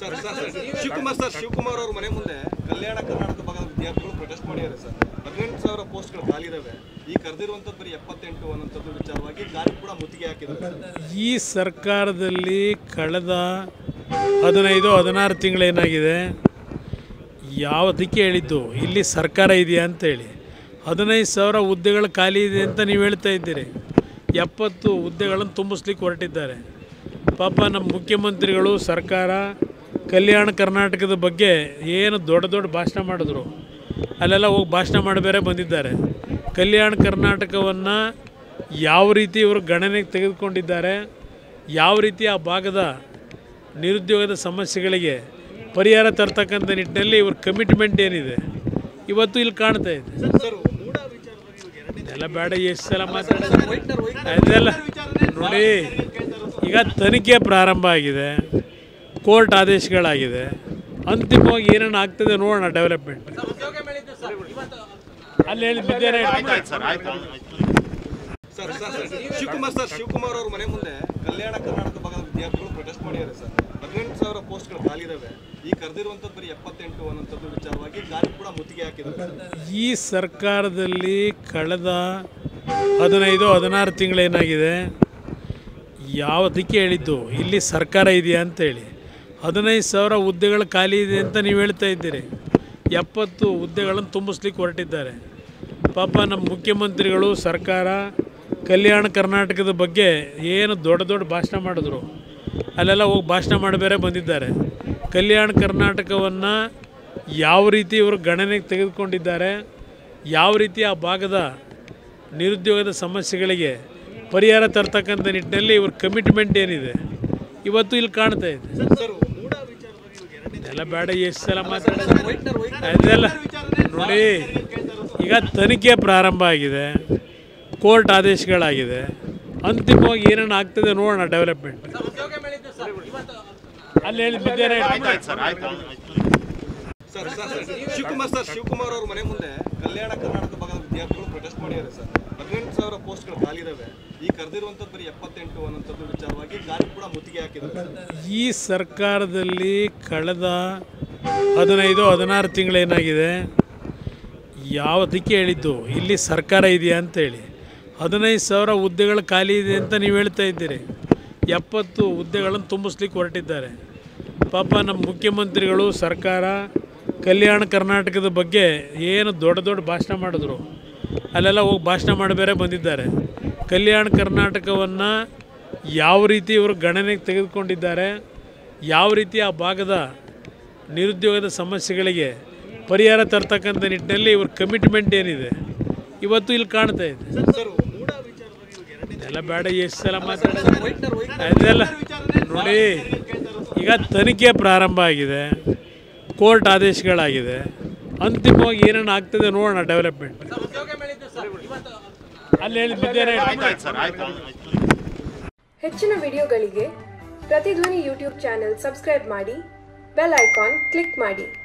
sir sir sir Shivakumar sir Shivakumar ಅವ್ರ ಮನೆ ಮುಂದೆ ಕಲ್ಯಾಣ ಕರ್ನಾಟಕ ಭಾಗದ ವಿದ್ಯಾರ್ಥಿಗಳು ಪ್ರೊಟೆಸ್ಟ್ ಮಾಡಿದ್ದಾರೆ ಸರ್ ಹದಿನೆಂಟು ಸಾವಿರ ಪೋಸ್ಟ್ಗಳು ಖಾಲಿ ಇದಾವೆ ಈ ಕರೆದಿರುವಂಥದ್ದು ಬರೀ ಎಪ್ಪತ್ತೆಂಟು ಅನ್ನೋಂಥದ್ದು ವಿಚಾರವಾಗಿ ಗಾಳಿ ಕೂಡ ಮುತ್ತಿಗೆ ಹಾಕಿದ್ದಾರೆ ಈ ಸರ್ಕಾರದಲ್ಲಿ ಕಳೆದ ಹದಿನೈದು ಹದಿನಾರು ತಿಂಗಳೇನಾಗಿದೆ ಯಾವುದಕ್ಕೆ ಹೇಳಿದ್ದು ಇಲ್ಲಿ ಸರ್ಕಾರ ಇದೆಯಾ ಅಂತೇಳಿ ಹದಿನೈದು ಸಾವಿರ ಹುದ್ದೆಗಳು ಖಾಲಿ ಇದೆ ಅಂತ ನೀವು ಹೇಳ್ತಾ ಇದ್ದೀರಿ ಎಪ್ಪತ್ತು ಹುದ್ದೆಗಳನ್ನು ತುಂಬಿಸ್ಲಿಕ್ಕೆ ಹೊರಟಿದ್ದಾರೆ ಪಾಪ ನಮ್ಮ ಮುಖ್ಯಮಂತ್ರಿಗಳು ಸರ್ಕಾರ ಕಲ್ಯಾಣ ಕರ್ನಾಟಕದ ಬಗ್ಗೆ ಏನು ದೊಡ್ಡ ದೊಡ್ಡ ಭಾಷಣ ಮಾಡಿದ್ರು ಅಲ್ಲೆಲ್ಲ ಹೋಗಿ ಭಾಷಣ ಮಾಡಿ ಬೇರೆ ಬಂದಿದ್ದಾರೆ ಕಲ್ಯಾಣ ಕರ್ನಾಟಕವನ್ನು ಯಾವ ರೀತಿ ಇವರು ಗಣನೆಗೆ ತೆಗೆದುಕೊಂಡಿದ್ದಾರೆ ಯಾವ ರೀತಿ ಆ ಭಾಗದ ನಿರುದ್ಯೋಗದ ಸಮಸ್ಯೆಗಳಿಗೆ ಪರಿಹಾರ ತರ್ತಕ್ಕಂಥ ನಿಟ್ಟಿನಲ್ಲಿ ಇವ್ರ ಕಮಿಟ್ಮೆಂಟ್ ಏನಿದೆ ಇವತ್ತು ಇಲ್ಲಿ ಕಾಣ್ತಾ ಇದೆ ಸರ್ ಮೂಡ ವಿಚಾರವಾಗಿ ಇವಾಗ ಎರಡನೇ ಎಲ್ಲ ಬೇಡ ಎಷ್ಟು ಸಲ ಮಾತಾಡೋದು ಅದೆಲ್ಲ ನೋಡಿ ಈಗ ತನಿಖೆ ಪ್ರಾರಂಭ ಆಗಿದೆ ಕೋರ್ಟ್ ಆದೇಶಗಳಾಗಿದೆ ಅಂತಿಮವಾಗಿ ಏನೇನು ಆಗ್ತದೆ ನೋಡೋಣ ಡೆವಲಪ್ಮೆಂಟ್ ಅಲ್ಲಿ ಹೇಳಿ ಬಿದ್ದೇನೆ sir sir sir Shivakumar sir Shivakumar ಅವ್ರ ಮನೆ ಮುಂದೆ ಕಲ್ಯಾಣ ಕರ್ನಾಟಕ ಭಾಗದ ವಿದ್ಯಾರ್ಥಿಗಳು ಪ್ರೊಟೆಸ್ಟ್ ಮಾಡಿದ್ದಾರೆ ಸರ್ ಹದಿನೆಂಟು ಸಾವಿರ ಪೋಸ್ಟ್ಗಳು ಖಾಲಿ ಇದಾವೆ ಈ ಕರೆದಿರುವಂಥದ್ದು ಬರೀ ಎಪ್ಪತ್ತೆಂಟು ಅನ್ನೋಂಥದ್ದು ವಿಚಾರವಾಗಿ ಗಾಳಿ ಕೂಡ ಮುತ್ತಿಗೆ ಹಾಕಿದ್ದಾರೆ ಈ ಸರ್ಕಾರದಲ್ಲಿ ಕಳೆದ ಹದಿನೈದು ಹದಿನಾರು ತಿಂಗಳೇನಾಗಿದೆ ಯಾವುದಕ್ಕೆ ಹೇಳಿದ್ದು ಇಲ್ಲಿ ಸರ್ಕಾರ ಇದೆಯಾ ಅಂತೇಳಿ ಹದಿನೈದು ಸಾವಿರ ಹುದ್ದೆಗಳು ಖಾಲಿ ಇದೆ ಅಂತ ನೀವು ಹೇಳ್ತಾ ಇದ್ದೀರಿ ಎಪ್ಪತ್ತು ಹುದ್ದೆಗಳನ್ನು ತುಂಬಿಸ್ಲಿಕ್ಕೆ ಹೊರಟಿದ್ದಾರೆ ಪಾಪ ನಮ್ಮ ಮುಖ್ಯಮಂತ್ರಿಗಳು ಸರ್ಕಾರ ಕಲ್ಯಾಣ ಕರ್ನಾಟಕದ ಬಗ್ಗೆ ಏನು ದೊಡ್ಡ ದೊಡ್ಡ ಭಾಷಣ ಮಾಡಿದ್ರು ಅಲ್ಲೆಲ್ಲ ಹೋಗಿ ಭಾಷಣ ಮಾಡಿ ಬೇರೆ ಬಂದಿದ್ದಾರೆ ಕಲ್ಯಾಣ ಕರ್ನಾಟಕವನ್ನು ಯಾವ ರೀತಿ ಇವರು ಗಣನೆಗೆ ತೆಗೆದುಕೊಂಡಿದ್ದಾರೆ ಯಾವ ರೀತಿ ಆ ಭಾಗದ ನಿರುದ್ಯೋಗದ ಸಮಸ್ಯೆಗಳಿಗೆ ಪರಿಹಾರ ತರ್ತಕ್ಕಂಥ ನಿಟ್ಟಿನಲ್ಲಿ ಇವ್ರ ಕಮಿಟ್ಮೆಂಟ್ ಏನಿದೆ ಇವತ್ತು ಇಲ್ಲಿ ಕಾಣ್ತಾ ಇದೆ ಸರ್ ಮೂಡ ವಿಚಾರವಾಗಿ ಇವಾಗ ಎರಡನೇ ಎಲ್ಲ ಬೇಡ ಎಷ್ಟು ಸಲ ಮಾತಾಡೋದು ಅದೆಲ್ಲ ನೋಡಿ ಈಗ ತನಿಖೆ ಪ್ರಾರಂಭ ಆಗಿದೆ ಕೋರ್ಟ್ ಆದೇಶಗಳಾಗಿದೆ ಅಂತಿಮವಾಗಿ ಏನೇನು ಆಗ್ತದೆ ನೋಡೋಣ ಡೆವಲಪ್ಮೆಂಟ್ ಅಲ್ಲಿ ಹೇಳಿ ಬಿದ್ದೇನೆ sir sir sir Shivakumar sir Shivakumar ಅವ್ರ ಮನೆ ಮುಂದೆ ಕಲ್ಯಾಣ ಕರ್ನಾಟಕ ಭಾಗದ ವಿದ್ಯಾರ್ಥಿಗಳು ಪ್ರೊಟೆಸ್ಟ್ ಮಾಡಿದ್ದಾರೆ ಸರ್ ಹದಿನೆಂಟು ಸಾವಿರ ಪೋಸ್ಟ್ಗಳು ಖಾಲಿ ಇದಾವೆ ಈ ಕರೆದಿರುವಂಥದ್ದು ಬರೀ ಎಪ್ಪತ್ತೆಂಟು ಅನ್ನೋಂಥದ್ದು ವಿಚಾರವಾಗಿ ಗಾಳಿ ಕೂಡ ಮುತ್ತಿಗೆ ಹಾಕಿದ್ದಾರೆ ಈ ಸರ್ಕಾರದಲ್ಲಿ ಕಳೆದ ಹದಿನೈದು ಹದಿನಾರು ತಿಂಗಳೇನಾಗಿದೆ ಯಾವುದಕ್ಕೆ ಹೇಳಿದ್ದು ಇಲ್ಲಿ ಸರ್ಕಾರ ಇದೆಯಾ ಅಂತೇಳಿ ಹದಿನೈದು ಸಾವಿರ ಹುದ್ದೆಗಳು ಖಾಲಿ ಇದೆ ಅಂತ ನೀವು ಹೇಳ್ತಾ ಇದ್ದೀರಿ ಎಪ್ಪತ್ತು ಹುದ್ದೆಗಳನ್ನು ತುಂಬಿಸ್ಲಿಕ್ಕೆ ಹೊರಟಿದ್ದಾರೆ ಪಾಪ ನಮ್ಮ ಮುಖ್ಯಮಂತ್ರಿಗಳು ಸರ್ಕಾರ ಕಲ್ಯಾಣ ಕರ್ನಾಟಕದ ಬಗ್ಗೆ ಏನು ದೊಡ್ಡ ದೊಡ್ಡ ಭಾಷಣ ಮಾಡಿದ್ರು ಅಲ್ಲೆಲ್ಲ ಹೋಗಿ ಭಾಷಣ ಮಾಡಿ ಬೇರೆ ಬಂದಿದ್ದಾರೆ ಕಲ್ಯಾಣ ಕರ್ನಾಟಕವನ್ನು ಯಾವ ರೀತಿ ಇವರು ಗಣನೆಗೆ ತೆಗೆದುಕೊಂಡಿದ್ದಾರೆ ಯಾವ ರೀತಿ ಆ ಭಾಗದ ನಿರುದ್ಯೋಗದ ಸಮಸ್ಯೆಗಳಿಗೆ ಪರಿಹಾರ ತರ್ತಕ್ಕಂಥ ನಿಟ್ಟಿನಲ್ಲಿ ಇವ್ರ ಕಮಿಟ್ಮೆಂಟ್ ಏನಿದೆ ಇವತ್ತು ಇಲ್ಲಿ ಕಾಣ್ತಾ ಇದೆ ಸರ್ ಮೂಡ ವಿಚಾರವಾಗಿ ಇವಾಗ ಎರಡನೇ ಎಲ್ಲ ಬೇಡ ಎಷ್ಟು ಸಲ ಮಾತಾಡೋದು ಅದೆಲ್ಲ ನೋಡಿ ಈಗ ತನಿಖೆ ಪ್ರಾರಂಭ ಆಗಿದೆ ಕೋರ್ಟ್ ಆದೇಶಗಳಾಗಿದೆ ಅಂತಿಮವಾಗಿ ಏನೇನು ಆಗ್ತದೆ ನೋಡೋಣ ಡೆವಲಪ್ಮೆಂಟ್ ಅಲ್ಲಿ ಹೇಳಿ ಬಿದ್ದೇನೆ ಹೆಚ್ಚಿನ ವಿಡಿಯೋಗಳಿಗೆ ಪ್ರತಿಧ್ವನಿ ಯೂಟ್ಯೂಬ್ ಚಾನೆಲ್ ಸಬ್ಸ್ಕ್ರೈಬ್ ಮಾಡಿ ಬೆಲ್ ಐಕಾನ್ ಕ್ಲಿಕ್ ಮಾಡಿ